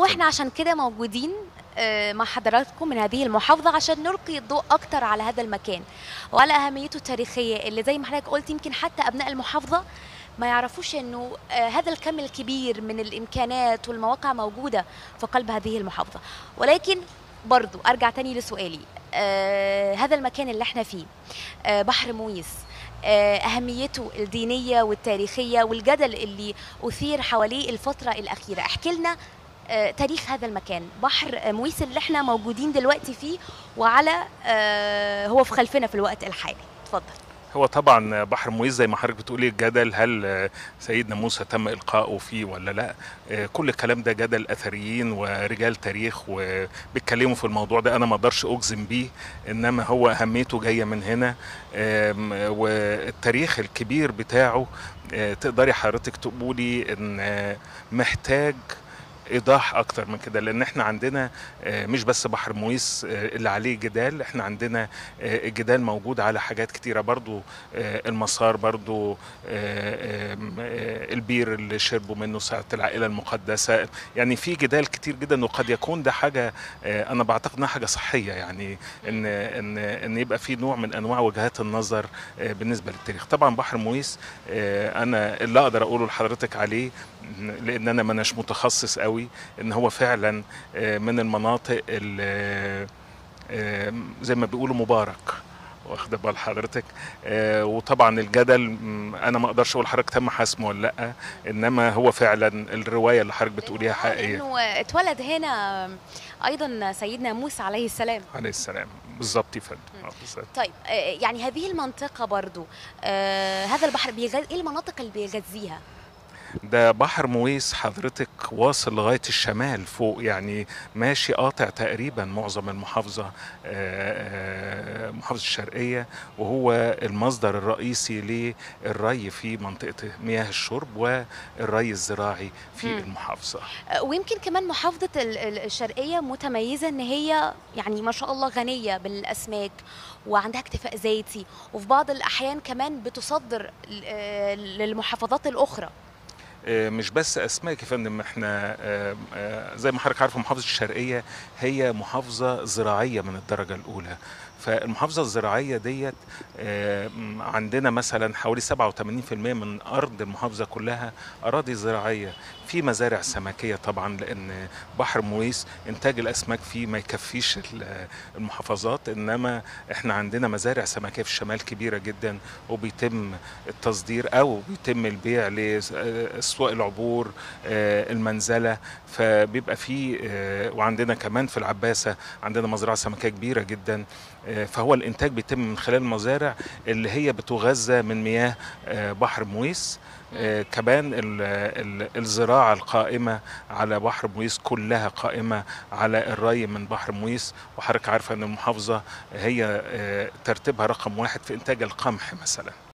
واحنا عشان كده موجودين آه، مع حضراتكم من هذه المحافظة عشان نلقي الضوء أكتر على هذا المكان وعلى أهميته التاريخية اللي زي ما حضرتك قلت يمكن حتى أبناء المحافظة ما يعرفوش انه آه، هذا الكم الكبير من الامكانات والمواقع موجوده في قلب هذه المحافظه ولكن برضو ارجع تاني لسؤالي آه هذا المكان اللي احنا فيه آه بحر مويس آه اهميته الدينيه والتاريخيه والجدل اللي اثير حواليه الفتره الاخيره احكي لنا آه تاريخ هذا المكان بحر آه، مويس اللي احنا موجودين دلوقتي فيه وعلى آه هو في خلفنا في الوقت الحالي اتفضل هو طبعا بحر مويس زي ما حضرتك بتقولي الجدل هل آه، سيدنا موسى تم القائه فيه ولا لا آه، كل الكلام ده جدل اثريين ورجال تاريخ وبيتكلموا في الموضوع ده انا ما اقدرش اجزم بيه انما هو اهميته جايه من هنا آم، والتاريخ الكبير بتاعه آه، تقدري حضرتك تقولي ان آه، محتاج ايضاح اكتر من كده لان احنا عندنا آه، مش بس بحر مويس آه، اللي عليه جدال احنا عندنا آه، الجدال موجود على حاجات كتيره برضو آه، المسار برضو آه، آم، آه، البير اللي شربوا منه ساعه العائله المقدسه يعني في جدال كتير جدا وقد يكون ده حاجه آه، انا بعتقد انها حاجه صحيه يعني ان ان ان يبقى في نوع من انواع وجهات النظر آه، بالنسبه للتاريخ طبعا بحر مويس آه، انا اللي اقدر اقوله لحضرتك عليه لان انا ما اناش متخصص قوي ان هو فعلا آه، من المناطق اللي آه، زي ما بيقولوا مبارك واخده بال حضرتك آه وطبعا الجدل م، انا ما اقدرش اقول حضرتك تم حسمه ولا لا انما هو فعلا الروايه اللي حضرتك بتقوليها حقيقيه انه اتولد هنا ايضا سيدنا موسى عليه السلام عليه السلام بالظبط يا فندم آه، بالظبط. طيب آه، يعني هذه المنطقة برضو آه هذا البحر بيغذي ايه المناطق اللي بيغذيها؟ ده بحر مويس حضرتك واصل لغايه الشمال فوق يعني ماشي قاطع تقريبا معظم المحافظه آه، آه، محافظه الشرقيه وهو المصدر الرئيسي للري في منطقه مياه الشرب والري الزراعي في مم. المحافظه آه ويمكن كمان محافظة ال- ال- الشرقية متميزة ان هي يعني ما شاء الله غنية بالاسماك وعندها اكتفاء ذاتي وفي بعض الاحيان كمان بتصدر ل- آه، للمحافظات الاخرى آه، مش بس اسماك يا فندم احنا آه، آه، زي ما حضرتك عارفه محافظه الشرقيه هي محافظه زراعيه من الدرجه الاولى فالمحافظه الزراعيه ديت آه، م، عندنا مثلا حوالي 87% من ارض المحافظه كلها اراضي زراعيه في مزارع سمكيه طبعا لان بحر مويس انتاج الاسماك فيه ما يكفيش ال- المحافظات انما احنا عندنا مزارع سمكيه في الشمال كبيره جدا وبيتم التصدير او بيتم البيع لاسواق العبور آه، المنزله فبيبقى في آه، وعندنا كمان في العباسه عندنا مزرعه سمكيه كبيره جدا آه، فهو الانتاج بيتم من خلال المزارع اللي هي بتغذى من مياه آه، بحر مويس آه، كمان ال- ال- الزراعة القائمة على بحر مويس كلها قائمة على الري من بحر مويس وحضرتك عارفة أن المحافظة هي آه، ترتيبها رقم واحد في إنتاج القمح مثلا